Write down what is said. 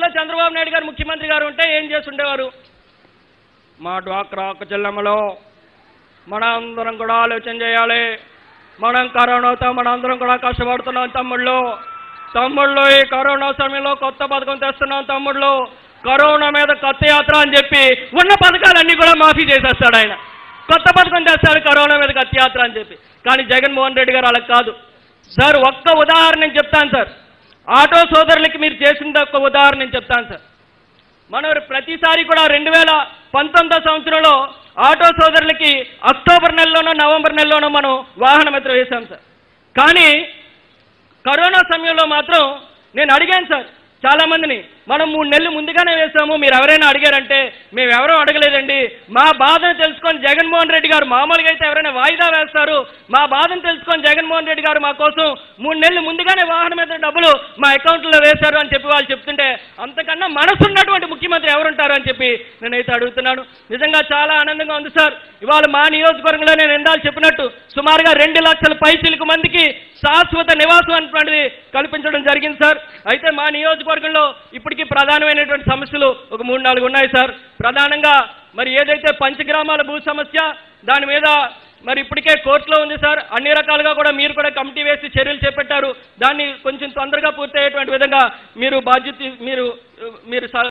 పరిస్థితుల్లో చంద్రబాబు నాయుడు గారు ముఖ్యమంత్రి గారు ఉంటే ఏం చేస్తుండేవారు మా డ్వాక్రా అక్క చెల్లెమ్మలో మన అందరం కూడా ఆలోచన చేయాలి మనం కరోనాతో మన అందరం కూడా కష్టపడుతున్నాం తమ్ముళ్ళు తమ్ముళ్ళు ఈ కరోనా సమయంలో కొత్త పథకం తెస్తున్నాం తమ్ముళ్ళు కరోనా మీద కొత్త యాత్ర అని చెప్పి ఉన్న పథకాలన్నీ కూడా మాఫీ చేసేస్తాడు ఆయన కొత్త పథకం తెస్తాడు కరోనా మీద కొత్త యాత్ర అని చెప్పి కానీ జగన్మోహన్ రెడ్డి గారు అలా కాదు సార్ ఒక్క ఉదాహరణ నేను చెప్తాను సార్ ఆటో సోదరులకి మీరు చేసిన ఒక్క ఉదాహరణ నేను చెప్తాను సార్ మనం ప్రతిసారి కూడా రెండు వేల పంతొమ్మిదో సంవత్సరంలో ఆటో సోదరులకి అక్టోబర్ నెలలోనో నవంబర్ నెలలోనో మనం వాహన మిత్ర వేశాం సార్ కానీ కరోనా సమయంలో మాత్రం నేను అడిగాను సార్ చాలా మందిని మనం మూడు నెలలు ముందుగానే వేసాము మీరు ఎవరైనా అడిగారంటే మేము ఎవరూ అడగలేదండి మా బాధను తెలుసుకొని జగన్మోహన్ రెడ్డి గారు మామూలుగా అయితే ఎవరైనా వాయిదా వేస్తారు మా బాధను తెలుసుకొని జగన్మోహన్ రెడ్డి గారు మా కోసం మూడు నెలలు ముందుగానే వాహనం మీద డబ్బులు మా అకౌంట్లో వేశారు అని చెప్పి వాళ్ళు చెప్తుంటే అంతకన్నా మనసున్నటువంటి ముఖ్యమంత్రి ఎవరుంటారు అని చెప్పి నేనైతే అడుగుతున్నాను నిజంగా చాలా ఆనందంగా ఉంది సార్ ఇవాళ మా నియోజకవర్గంలో నేను ఎందాలు చెప్పినట్టు సుమారుగా రెండు లక్షల పైచిలకు మందికి శాశ్వత నివాసం అనేటువంటిది కల్పించడం జరిగింది సార్ అయితే మా నియోజకవర్గంలో ఇప్పటికీ ప్రధానమైనటువంటి సమస్యలు ఒక మూడు నాలుగు ఉన్నాయి సార్ ప్రధానంగా మరి ఏదైతే పంచగ్రామాల భూ సమస్య దాని మీద మరి ఇప్పటికే కోర్టులో ఉంది సార్ అన్ని రకాలుగా కూడా మీరు కూడా కమిటీ వేసి చర్యలు చేపట్టారు దాన్ని కొంచెం తొందరగా పూర్తయ్యేటువంటి విధంగా మీరు బాధ్యత మీరు మీరు స-